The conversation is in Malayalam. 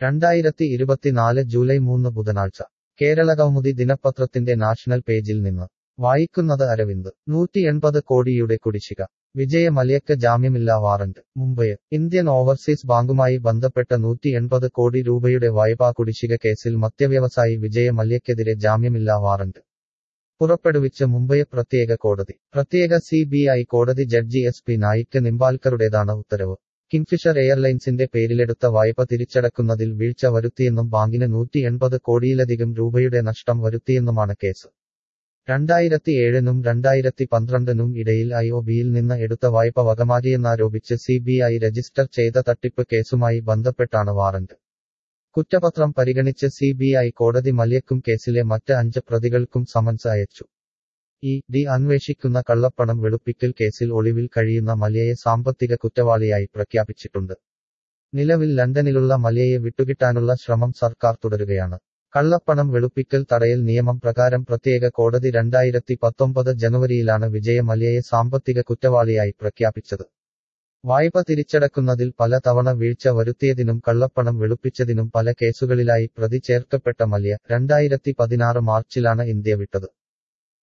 രണ്ടായിരത്തി ഇരുപത്തിനാല് ജൂലൈ മൂന്ന് ബുധനാഴ്ച കേരളകൗമുദി ദിനപത്രത്തിന്റെ നാഷണൽ പേജിൽ നിന്ന് വായിക്കുന്നത് അരവിന്ദ് നൂറ്റി എൺപത് കോടിയുടെ കുടിശ്ശിക വിജയ മല്യക്ക് ജാമ്യമില്ലാ വാറന്റ് മുംബൈ ഇന്ത്യൻ ഓവർസീസ് ബാങ്കുമായി ബന്ധപ്പെട്ട നൂറ്റി എൺപത് കോടി രൂപയുടെ വായ്പാ കുടിശ്ശിക കേസിൽ മദ്യവ്യവസായി വിജയ മല്യക്കെതിരെ ജാമ്യമില്ലാ വാറന്റ് പുറപ്പെടുവിച്ച് മുംബൈ പ്രത്യേക കോടതി പ്രത്യേക സി ബി ഐ കോടതി ജഡ്ജി എസ് പി നായിക്ക് നിംബാൽക്കറുടേതാണ് ഉത്തരവ് കിങ്ഫിഷർ എയർലൈൻസിന്റെ പേരിലെടുത്ത വായ്പ തിരിച്ചടക്കുന്നതിൽ വീഴ്ച വരുത്തിയെന്നും ബാങ്കിന് നൂറ്റി എൺപത് കോടിയിലധികം രൂപയുടെ നഷ്ടം വരുത്തിയെന്നുമാണ് കേസ് രണ്ടായിരത്തി ഏഴിനും രണ്ടായിരത്തി പന്ത്രണ്ടിനും ഇടയിൽ ഐ ഒ ബിയിൽ നിന്ന് എടുത്ത വായ്പ വകമാറ്റിയെന്നാരോപിച്ച് സി ബി ഐ രജിസ്റ്റർ ചെയ്ത തട്ടിപ്പ് കേസുമായി ബന്ധപ്പെട്ടാണ് വാറന്റ് കുറ്റപത്രം പരിഗണിച്ച് സി ബി ഐ കോടതി മല്യക്കും കേസിലെ മറ്റ് അഞ്ച് പ്രതികൾക്കും സമൻസ് അയച്ചു ഇ ഡി അന്വേഷിക്കുന്ന കള്ളപ്പണം വെളുപ്പിക്കൽ കേസിൽ ഒളിവിൽ കഴിയുന്ന മല്യയെ സാമ്പത്തിക കുറ്റവാളിയായി പ്രഖ്യാപിച്ചിട്ടുണ്ട് നിലവിൽ ലണ്ടനിലുള്ള മല്യയെ വിട്ടുകിട്ടാനുള്ള ശ്രമം സർക്കാർ തുടരുകയാണ് കള്ളപ്പണം വെളുപ്പിക്കൽ തടയൽ നിയമം പ്രകാരം പ്രത്യേക കോടതി രണ്ടായിരത്തി പത്തൊമ്പത് ജനുവരിയിലാണ് വിജയ മല്യയെ സാമ്പത്തിക കുറ്റവാളിയായി പ്രഖ്യാപിച്ചത് വായ്പ തിരിച്ചടക്കുന്നതിൽ പല തവണ വീഴ്ച വരുത്തിയതിനും കള്ളപ്പണം വെളുപ്പിച്ചതിനും പല കേസുകളിലായി പ്രതി ചേർക്കപ്പെട്ട മല്യ രണ്ടായിരത്തി പതിനാറ് മാർച്ചിലാണ് ഇന്ത്യ വിട്ടത്